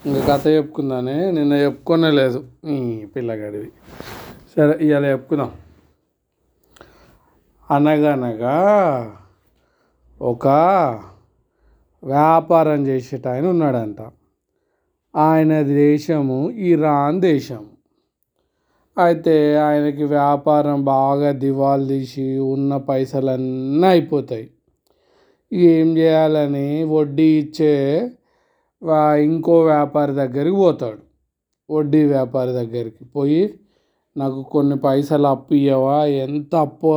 ఇంకా కథ చెప్పుకుందానే నిన్న చెప్పుకోనే లేదు ఈ పిల్లగాడివి సరే ఇవాళ చెప్పుకుందాం అనగనగా ఒక వ్యాపారం చేసేట ఆయన ఉన్నాడంట ఆయన దేశము ఇరాన్ దేశం అయితే ఆయనకి వ్యాపారం బాగా దివాలు తీసి ఉన్న పైసలన్నీ అయిపోతాయి ఏం చేయాలని వడ్డీ ఇచ్చే వా- ఇంకో వ్యాపారి దగ్గరికి పోతాడు వడ్డీ వ్యాపారి దగ్గరికి పోయి నాకు కొన్ని పైసలు అప్పు ఇవ్వవా ఎంత అప్పు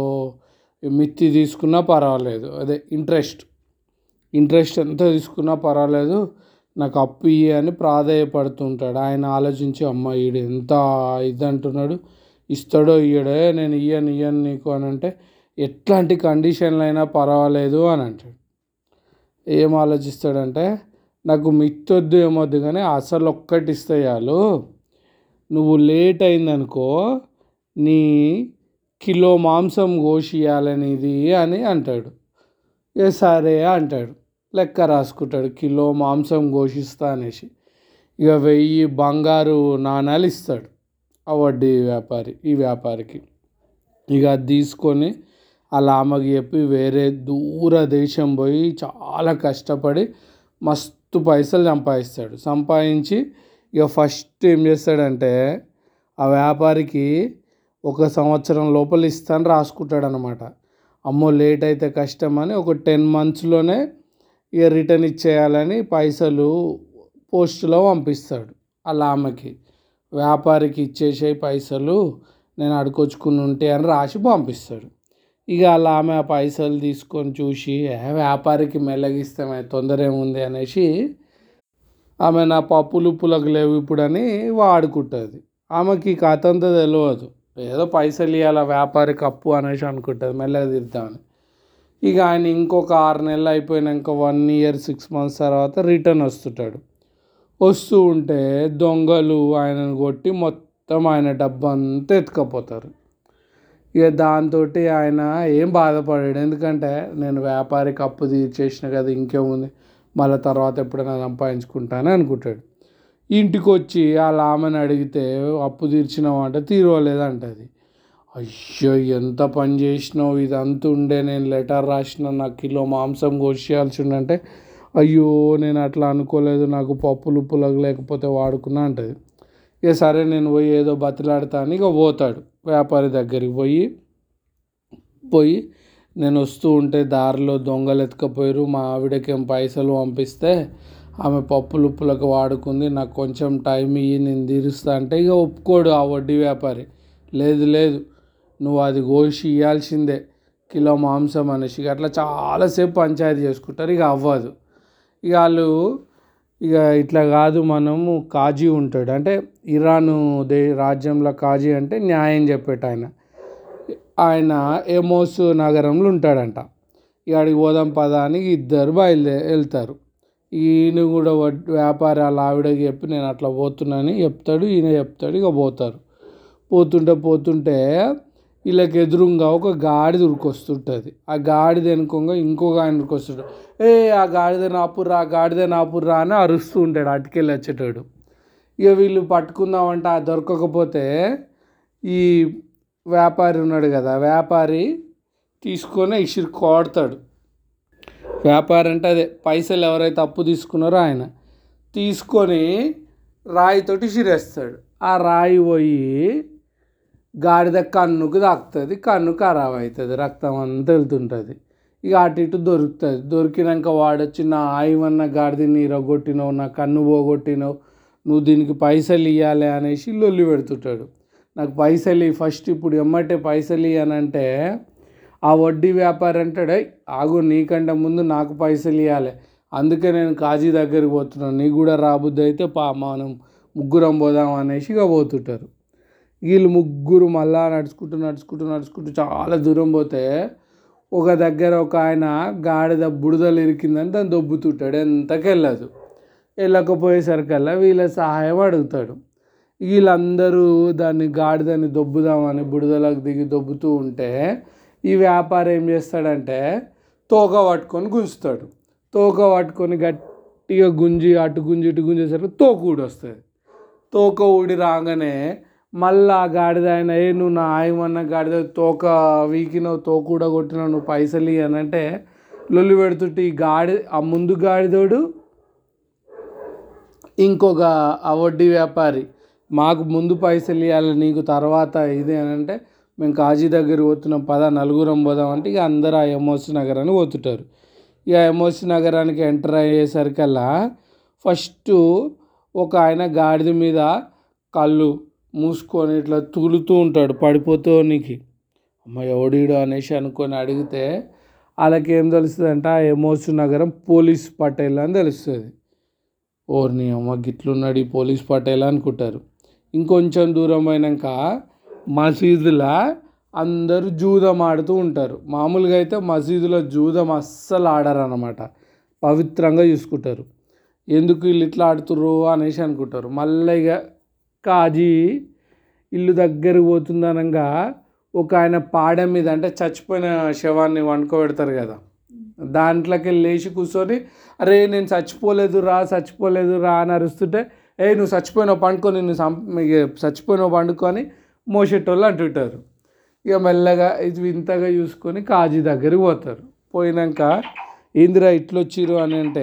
మిత్తి తీసుకున్నా పర్వాలేదు అదే ఇంట్రెస్ట్ ఇంట్రెస్ట్ ఎంత తీసుకున్నా పర్వాలేదు నాకు అప్పు ఇయ్యి అని ప్రాధాయపడుతుంటాడు ఆయన ఆలోచించి అమ్మ ఈడు ఎంత ఇది అంటున్నాడు ఇస్తాడో ఇయ్యడో నేను ఇయ్యను ఇయ్యను నీకు అని అంటే ఎట్లాంటి కండిషన్లు అయినా పర్వాలేదు అని అంటాడు ఏం ఆలోచిస్తాడంటే నాకు మిత్తొద్దు ఏమొద్దు కానీ అసలు ఒక్కటి ఇస్తే చాలు నువ్వు లేట్ అయిందనుకో నీ కిలో మాంసం కోసియాలనిది అని అంటాడు ఏ సరే అంటాడు లెక్క రాసుకుంటాడు కిలో మాంసం ఘోషిస్తా అనేసి ఇక వెయ్యి బంగారు నాణాలు ఇస్తాడు ఆ వడ్డీ వ్యాపారి ఈ వ్యాపారికి ఇక అది తీసుకొని వాళ్ళ ఆమెకి చెప్పి వేరే దూర దేశం పోయి చాలా కష్టపడి మస్తు పైసలు సంపాదిస్తాడు సంపాదించి ఇక ఫస్ట్ ఏం చేస్తాడంటే ఆ వ్యాపారికి ఒక సంవత్సరం లోపల ఇస్తాను రాసుకుంటాడు అనమాట అమ్మో లేట్ అయితే కష్టం అని ఒక టెన్ మంత్స్లోనే ఇక రిటర్న్ ఇచ్చేయాలని పైసలు పోస్టులో పంపిస్తాడు వాళ్ళ ఆమెకి వ్యాపారికి ఇచ్చేసే పైసలు నేను అడుకొచ్చుకుని ఉంటే అని రాసి పంపిస్తాడు ఇక వాళ్ళ ఆమె ఆ పైసలు తీసుకొని చూసి "ఏ, వ్యాపారికి మెల్లగిస్తామే తొందర ఏముంది అనేసి ఆమె నా పప్పులు పులకు లేవు ఇప్పుడు అని వాడుకుంటుంది ఆమెకి ఈ కథ అంతా తెలియదు ఏదో పైసలు ఇవ్వాలి వ్యాపారికి అప్పు అనేసి అనుకుంటుంది మెల్లగా తీద్దామని ఇక ఆయన ఇంకొక ఆరు నెలలు అయిపోయినాక వన్ ఇయర్ సిక్స్ మంత్స్ తర్వాత రిటర్న్ వస్తుంటాడు వస్తూ ఉంటే దొంగలు ఆయనను కొట్టి మొత్తం ఆయన డబ్బంతా ఎత్తుకపోతారు ఇక దాంతో ఆయన ఏం బాధపడాడు ఎందుకంటే నేను వ్యాపారికి అప్పు తీర్చేసిన కదా ఇంకేముంది మళ్ళీ తర్వాత ఎప్పుడైనా సంపాదించుకుంటానని అనుకుంటాడు ఇంటికి వచ్చి వాళ్ళ ఆమెను అడిగితే అప్పు తీర్చినావు అంటే తీరవలేదంటది అయ్యో ఎంత పని చేసినావు ఇదంతా ఉండే నేను లెటర్ రాసిన నాకు కిలో మాంసం కోసేయాల్సి ఉండంటే అయ్యో నేను అట్లా అనుకోలేదు నాకు పప్పులు పులకు లేకపోతే వాడుకున్నా అంటది ఇక సరే నేను పోయి ఏదో బతిలాడతా అని ఇక పోతాడు వ్యాపారి దగ్గరికి పోయి పోయి నేను వస్తూ ఉంటే దారిలో దొంగలు ఎత్తుకపోయారు మా ఆవిడకేం పైసలు పంపిస్తే ఆమె పప్పులు ఉప్పులకు వాడుకుంది నాకు కొంచెం టైం ఇయ్యి నేను తీరుస్తా అంటే ఇక ఒప్పుకోడు ఆ వడ్డీ వ్యాపారి లేదు లేదు నువ్వు అది కోసి ఇవ్వాల్సిందే కిలో మాంసం అనేసి ఇక అట్లా చాలాసేపు పంచాయతీ చేసుకుంటారు ఇక అవ్వదు ఇక వాళ్ళు ఇక ఇట్లా కాదు మనము కాజీ ఉంటాడు అంటే ఇరాను దే రాజ్యంలో కాజీ అంటే న్యాయం చెప్పేట ఆయన ఆయన ఎమోస్ నగరంలో ఉంటాడంట ఇక అడిగి పోదాం పదా అని ఇద్దరు బయలుదే వెళ్తారు ఈయన కూడా వడ్ వ్యాపారి వాళ్ళ ఆవిడకి చెప్పి నేను అట్లా పోతున్నానని చెప్తాడు ఈయన చెప్తాడు ఇక పోతారు పోతుంటే పోతుంటే వీళ్ళకి ఎదురుగా ఒక గాడిద ఉరికొస్తుంటుంది ఆ గాడిద వెనుకంగా ఇంకొక ఆయన ఉరికొస్తుంటాడు ఏ ఆ గాడిద నాపుర్రా ఆ గాడిద నాపుర్రా అని అరుస్తూ ఉంటాడు అటుకెళ్ళి వచ్చేటాడు ఇక వీళ్ళు పట్టుకుందామంటే ఆ దొరకకపోతే ఈ వ్యాపారి ఉన్నాడు కదా వ్యాపారి తీసుకొని ఇసిరి కొడతాడు వ్యాపారి అంటే అదే పైసలు ఎవరైతే అప్పు తీసుకున్నారో ఆయన తీసుకొని రాయితోటి ఇసిరేస్తాడు ఆ రాయి పోయి గాడిద కన్నుకు తాకుతుంది కన్ను ఖరాబ్ అవుతుంది రక్తం అంతా వెళ్తుంటుంది ఇక అటు ఇటు దొరుకుతుంది దొరికినాక వాడొచ్చి నా ఆయువన్న గాడిదని ఇరగొట్టినావు నా కన్ను పోగొట్టినావు నువ్వు దీనికి పైసలు ఇవ్వాలి అనేసి లొల్లి పెడుతుంటాడు నాకు పైసలు ఇయ్యి ఫస్ట్ ఇప్పుడు ఎమ్మటే పైసలు ఇవ్వనంటే ఆ వడ్డీ వ్యాపారి అంటాడు "ఏయ్, ఆగు నీకంటే ముందు నాకు పైసలు ఇవ్వాలి అందుకే నేను కాజీ దగ్గరికి పోతున్నాను నీకు కూడా రాబుద్ది అయితే పా మనం ముగ్గురం పోదాం అనేసి ఇక పోతుంటారు వీళ్ళు ముగ్గురు మళ్ళా నడుచుకుంటూ నడుచుకుంటూ నడుచుకుంటూ చాలా దూరం పోతే ఒక దగ్గర ఒక ఆయన గాడిద బుడదలు ఇరికిందని దాన్ని దొబ్బుతుంటాడు ఎంతకెళ్ళదు వెళ్ళకపోయేసరికల్లా వీళ్ళ సహాయం అడుగుతాడు వీళ్ళందరూ దాన్ని గాడిదని దొబ్బుదామని బుడదలకు దిగి దొబ్బుతూ ఉంటే ఈ వ్యాపారి ఏం చేస్తాడంటే తోక పట్టుకొని గుంజుతాడు తోక పట్టుకొని గట్టి గట్టిగా గుంజి అటు గుంజి ఇటు గుంజేసరికి తోక ఊడి వస్తుంది తోక ఊడి రాగానే మళ్ళీ ఆ గాడిద ఆయన ఏ నువ్వు నా ఆయమన్న గాడిద తోక వీకినావు తోక కూడా కొట్టినావు నువ్వు పైసలు ఇయ్యి" అని అంటే లొల్లి పెడుతుంటే ఈ గాడి ఆ ముందు గాడిదోడు ఇంకొక ఆ వడ్డీ వ్యాపారి మాకు ముందు పైసలు ఇవ్వాలి నీకు తర్వాత ఇది అని అంటే మేము కాజీ దగ్గర పోతున్నాం పద నలుగురం పోదాం అంటే ఇక అందరూ ఆ ఎమోస్ నగరానికి పోతుంటారు ఇక ఎమోస్ నగరానికి ఎంటర్ అయ్యేసరికల్లా ఫస్ట్ ఒక ఆయన గాడిద మీద కళ్ళు మూసుకొని ఇట్లా తూలుతూ ఉంటాడు పడిపోతూ నీకు అమ్మ ఎవడీడు అనేసి అనుకొని అడిగితే వాళ్ళకి ఏం తెలుస్తుంది అంటే ఆ ఎమోస్ నగరం పోలీస్ పటేల్ అని తెలుస్తుంది ఓర్ని అమ్మ గిట్లున్నాడు ఈ పోలీస్ పటేల్ అనుకుంటారు ఇంకొంచెం దూరం పోయినాక మసీదులో అందరూ జూదం ఆడుతూ ఉంటారు మామూలుగా అయితే మసీదులో జూదం అస్సలు ఆడరు అనమాట పవిత్రంగా చూసుకుంటారు ఎందుకు వీళ్ళు ఇట్లా ఆడుతుర్రు అనేసి అనుకుంటారు మళ్ళీ ఇక కాజీ ఇల్లు దగ్గరకు పోతుందనగా ఒక ఆయన పాడ మీద అంటే చచ్చిపోయిన శవాన్ని వండుకోబెడతారు కదా దాంట్లోకి వెళ్ళి లేచి కూర్చొని అరే నేను చచ్చిపోలేదు రా చచ్చిపోలేదు రా అని అరుస్తుంటే ఏ నువ్వు చచ్చిపోయినావు పండుకొని నువ్వు చంప ఇక చచ్చిపోయినావు పండుకొని మోసేటోళ్ళు అంటుంటారు ఇక మెల్లగా ఇది వింతగా చూసుకొని కాజీ దగ్గరికి పోతారు పోయినాక ఏందిరా ఇట్లా వచ్చిర్రు అని అంటే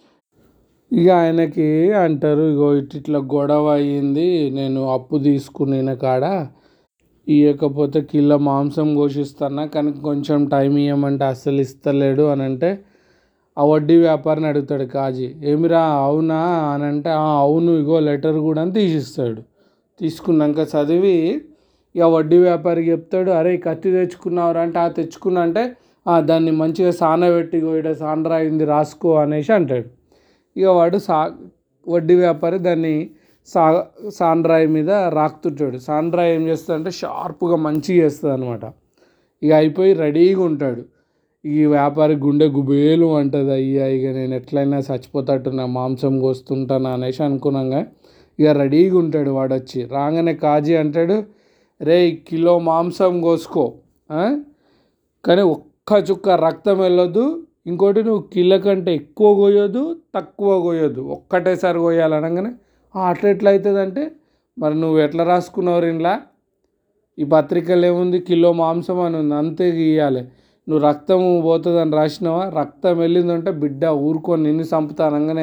ఇక ఆయనకి అంటారు ఇగో ఇట్ ఇట్లా గొడవ అయ్యింది నేను అప్పు తీసుకున్న కాడ ఇవ్వకపోతే కిలో మాంసం కోసిస్తానా కానీ కొంచెం టైం ఇవ్వమంటే అస్సలు ఇస్తలేడు అని అంటే ఆ వడ్డీ వ్యాపారిని అడుగుతాడు కాజీ ఏమిరా అవునా అని అంటే "ఆ, అవును ఇగో లెటర్ కూడా అని తీసిస్తాడు తీసుకున్నాక చదివి ఇక వడ్డీ వ్యాపారికి చెప్తాడు అరే ఈ కత్తి తెచ్చుకున్నావురా అంటే ఆ తెచ్చుకున్నా అంటే "ఆ, దాన్ని మంచిగా సానబెట్టి ఇగో ఇక్కడ సానరాయింది రాసుకో అనేసి అంటాడు ఇక వాడు సా వడ్డీ వ్యాపారి దాన్ని సా సాండ్రాయి మీద రాకుతుంటాడు సాండ్రాయి ఏం చేస్తుందంటే షార్ప్గా మంచిగా చేస్తుంది అనమాట ఇక అయిపోయి రెడీగా ఉంటాడు ఈ వ్యాపారి గుండె గుబేలు అంటుంది అయ్యా ఇక నేను ఎట్లయినా చచ్చిపోతాట్టున్నా మాంసం కోస్తుంటాను అనేసి అనుకున్నాగా ఇక రెడీగా ఉంటాడు వాడు వచ్చి రాగానే కాజీ అంటాడు రే కిలో మాంసం కోసుకో ఆ? కానీ ఒక్క చుక్క రక్తం వెళ్ళొద్దు ఇంకోటి నువ్వు కిలో కంటే ఎక్కువ కోయొద్దు తక్కువ కోయొద్దు ఒక్కటేసారి కోయాలనగానే "ఆ, అట్లా ఎట్లా అవుతుంది అంటే మరి నువ్వు ఎట్లా రాసుకున్నావు ఇంట్లో ఈ పత్రికలో ఏముంది కిలో మాంసం అని ఉంది అంతే గీయాలి నువ్వు రక్తం పోతుందని రాసినావా రక్తం వెళ్ళిందంటే బిడ్డ ఊరుకొని నిన్ను చంపుతానగానే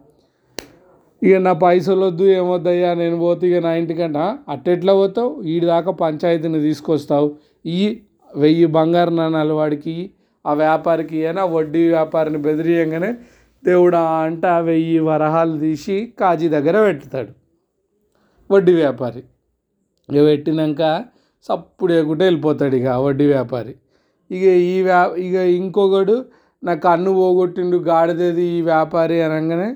ఇక నా పైసలు వద్దు ఏమొద్దయ్యా నేను పోతే ఇక నా ఇంటికంట అట్టెట్లా పోతావు ఈడి దాకా పంచాయతీని తీసుకొస్తావు ఈ వెయ్యి బంగారు నాణాలు వాడికి ఇయ్యి. ఆ వ్యాపారికి అయినా వడ్డీ వ్యాపారిని బెదిరియంగానే దేవుడా అంట ఆ వెయ్యి వరహాలు తీసి కాజీ దగ్గర పెడతాడు వడ్డీ వ్యాపారి ఇక పెట్టినాక సప్పుడు ఎగుటే వెళ్ళిపోతాడు ఇక ఆ వడ్డీ వ్యాపారి ఇక ఈ వ్యా ఇక ఇంకొకడు నా కన్ను పోగొట్టిండు గాడిదేది ఈ వ్యాపారి అనగానే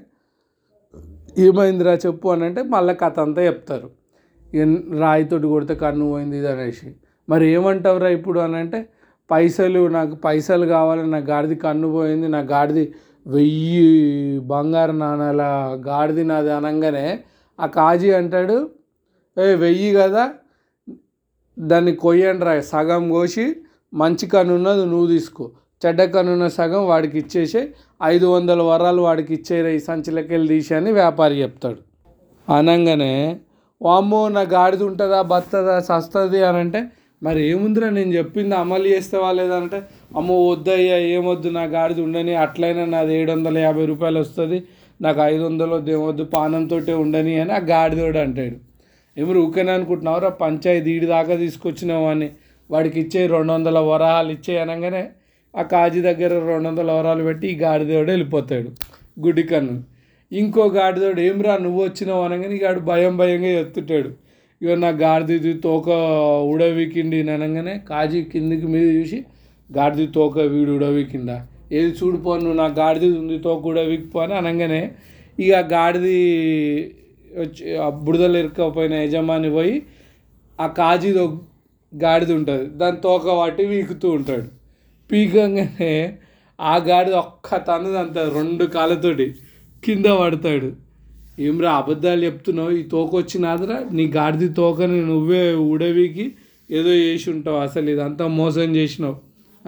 ఏమైందిరా చెప్పు అని అంటే మళ్ళీ కథ అంతా చెప్తారు ఇక రాయితోటి కొడితే కన్ను పోయింది ఇది అనేసి మరి ఏమంటావురా ఇప్పుడు అని అంటే పైసలు నాకు పైసలు కావాలి నా గాడిది కన్ను పోయింది నా గాడిది వెయ్యి బంగారు నాణాల గాడిది నాది అనగానే ఆ కాజీ అంటాడు ఏ వెయ్యి కదా దాన్ని కొయ్యండి రా సగం కోసి మంచి కన్ను ఉన్నది నువ్వు తీసుకో చెడ్డ కన్ను ఉన్న సగం వాడికి ఇచ్చేసి ఐదు వందల వరాలు వాడికి ఇచ్చేరా ఈ సంచిలోకి వెళ్ళి తీసి అని వ్యాపారి చెప్తాడు అనగానే వామ్మో నా గాడిద ఉంటుందా బతుందా సస్తుంది అని అంటే మరి ఏముందిరా నేను చెప్పింది అమలు చేస్తావా లేదంటే అమ్మో వద్దయ్యా ఏమొద్దు నా గాడిద ఉండని అట్లయినా నాది ఏడు వందల యాభై రూపాయలు వస్తుంది నాకు ఐదు వందలు వద్దు ఏమొద్దు పానంతో ఉండని అని ఆ గాడిదోడు అంటాడు ఏమి ఊకేనే అనుకుంటున్నావురా పంచాయతీ ఈడి దాకా తీసుకొచ్చినావు అని వాడికి ఇచ్చే రెండు వందల వరహాలు ఇచ్చే అనగానే ఆ కాజీ దగ్గర రెండు వందల వరాలు పెట్టి ఈ గాడిదోడు వెళ్ళిపోతాడు గుడి కన్ను ఇంకో గాడిదోడు ఏమిరా నువ్వు వచ్చినావు అనగానే ఈ గాడు భయం భయంగా ఎత్తుంటాడు ఇక నా గాడిది తోక ఉడవికిండి అనగానే కాజీ కిందికి మీద చూసి గాడిది తోక వీడు ఉడవికిండా ఏది చూడిపో నువ్వు నా గాడిది ఉంది తోక ఉడవికిపో అని అనగానే ఇక గాడిది వచ్చి ఆ బురదలు ఇరుక్కపోయిన యజమాని పోయి ఆ కాజీదో గాడిద ఉంటుంది దాని తోక వాటి వీకుతూ ఉంటాడు పీకంగానే ఆ గాడిద ఒక్క తనది అంత రెండు కాళ్ళతోటి కింద పడతాడు ఏమ్రా అబద్ధాలు చెప్తున్నావు ఈ తోక వచ్చినాదిరా నీ గాడిది తోకని నువ్వే ఉడవికి ఏదో చేసి ఉంటావు అసలు ఇదంతా మోసం చేసినావు ఆ?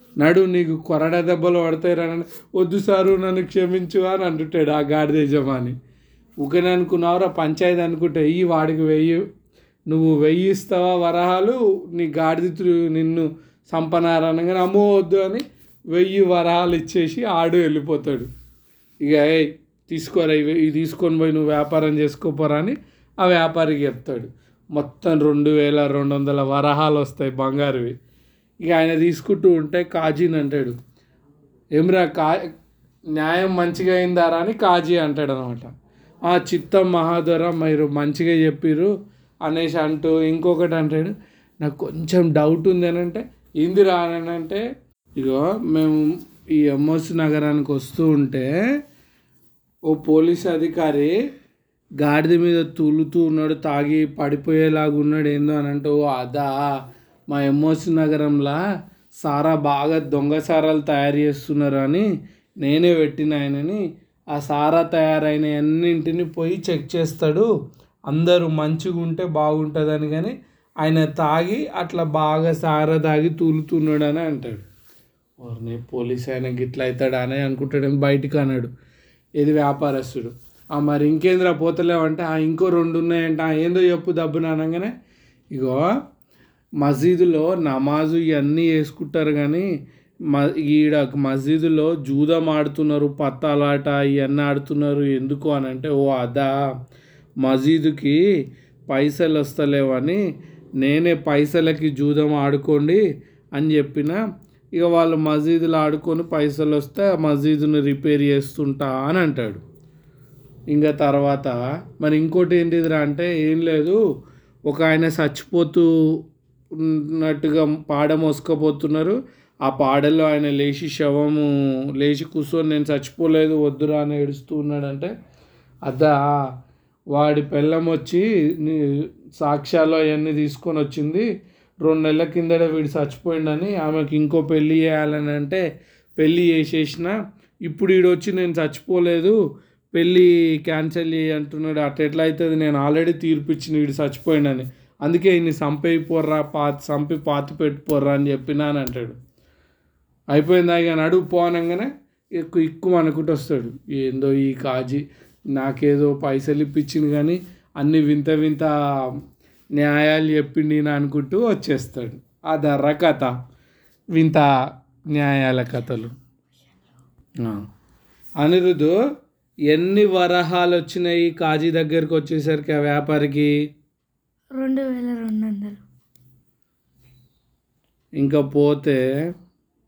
నడు నీకు కొరడ దెబ్బలు పడతాయి రా అని, వద్దు సారు నన్ను క్షమించు అని అంటుంటాడు ఆ గాడిద యజమాని ఊకనే అనుకున్నావురా పంచాయతీ అనుకుంటే ఈ వాడికి వెయ్యి నువ్వు వెయ్యి ఇస్తావా వరహాలు నీ గాడిద నిన్ను సంపనారనగానే అమ్మో వద్దు అని వెయ్యి వరహాలు ఇచ్చేసి ఆడు వెళ్ళిపోతాడు ఇక ఏయ్ తీసుకోరా ఇవి ఇవి తీసుకొని పోయి నువ్వు వ్యాపారం చేసుకోపోరా అని ఆ వ్యాపారికి చెప్తాడు మొత్తం రెండు వేల రెండు వందల వరహాలు వస్తాయి బంగారువి ఇక ఆయన తీసుకుంటూ ఉంటే కాజీని అంటాడు ఏమ్రా కా న్యాయం మంచిగా అయిందారా అని కాజీ అంటాడు అనమాట ఆ చిత్తం మహాదొర మీరు మంచిగా చెప్పిర్రు అనేసి అంటూ ఇంకొకటి అంటాడు నాకు కొంచెం డౌట్ ఉంది అని అంటే ఏందిరా అని అంటే ఇగో మేము ఈ ఎమ్మోస్ నగరానికి వస్తూ ఉంటే ఓ పోలీస్ అధికారి గాడిద మీద తూలుతూ ఉన్నాడు తాగి పడిపోయేలాగా ఉన్నాడు ఏందో అని అంటే ఓ అదా మా ఎమ్మోస్ నగరంలో సారా బాగా దొంగ సారాలు తయారు చేస్తున్నారు అని నేనే పెట్టిన ఆయనని ఆ సారా తయారైన అన్నింటిని పోయి చెక్ చేస్తాడు అందరూ మంచిగా ఉంటే బాగుంటుందని కానీ ఆయన తాగి అట్లా బాగా సారా తాగి తూలుతున్నాడు అని అంటాడు ఓర్ని పోలీస్ ఆయనకి ఇట్లా అవుతాడా అని అనుకుంటాడు బయటికి అన్నాడు ఇది వ్యాపారస్తుడు ఆ మరి ఇంకేంద్రా పోతలేవంటే ఆ ఇంకో రెండు ఉన్నాయంట ఆ ఏందో చెప్పు దబ్బున అనగానే ఇగో మసీదులో నమాజు ఇవన్నీ వేసుకుంటారు కానీ మ ఈడ మసీదులో జూదం ఆడుతున్నారు పత్తాలాట ఇవన్నీ ఆడుతున్నారు ఎందుకు అని అంటే ఓ అదా మసీదుకి పైసలు వస్తలేవని నేనే పైసలకి జూదం ఆడుకోండి అని చెప్పిన ఇక వాళ్ళు మసీదులో ఆడుకొని పైసలు వస్తే ఆ మసీదుని రిపేర్ చేస్తుంటా అని అంటాడు ఇంకా తర్వాత మరి ఇంకోటి ఏంటిదిరా అంటే ఏం లేదు ఒక ఆయన చచ్చిపోతూ ఉన్నట్టుగా పాడ మోసుకపోతున్నారు ఆ పాడలో ఆయన లేచి శవము లేచి కూర్చొని నేను చచ్చిపోలేదు వద్దురా అని ఏడుస్తూ ఉన్నాడంటే అదా వాడి పెళ్ళం వచ్చి నీ- సాక్ష్యాలు అవన్నీ తీసుకొని వచ్చింది రెండు నెలల కిందట వీడు చచ్చిపోయిండని ఆమెకి ఇంకో పెళ్ళి చేయాలని అంటే పెళ్ళి చేసేసిన ఇప్పుడు వీడు వచ్చి నేను చచ్చిపోలేదు పెళ్ళి క్యాన్సిల్ చేయి అంటున్నాడు అట్ట ఎట్లా అవుతుంది నేను ఆల్రెడీ తీర్పిచ్చిన వీడు చచ్చిపోయిండని అందుకే ఇన్ని సంపేయిపోర్రా పాతి సంపి పాతి పెట్టుకోర్రా అని చెప్పినా అని అంటాడు అయిపోయిందా ఇక నడువు పోనంగానే ఎక్కువ ఎక్కువ అనుకుంటూ వస్తాడు ఏందో ఈ కాజీ నాకేదో పైసలు ఇప్పించింది కానీ అన్ని వింత వింత న్యాయాలు చెప్పిండి అని అనుకుంటూ వచ్చేస్తాడు ఆ ధర్ర కథ వింత న్యాయాల కథలు ఆ. అనిరుద్ధు ఎన్ని వరహాలు వచ్చినాయి కాజీ దగ్గరికి వచ్చేసరికి ఆ వ్యాపారికి రెండు వేల రెండు వందలు ఇంకా పోతే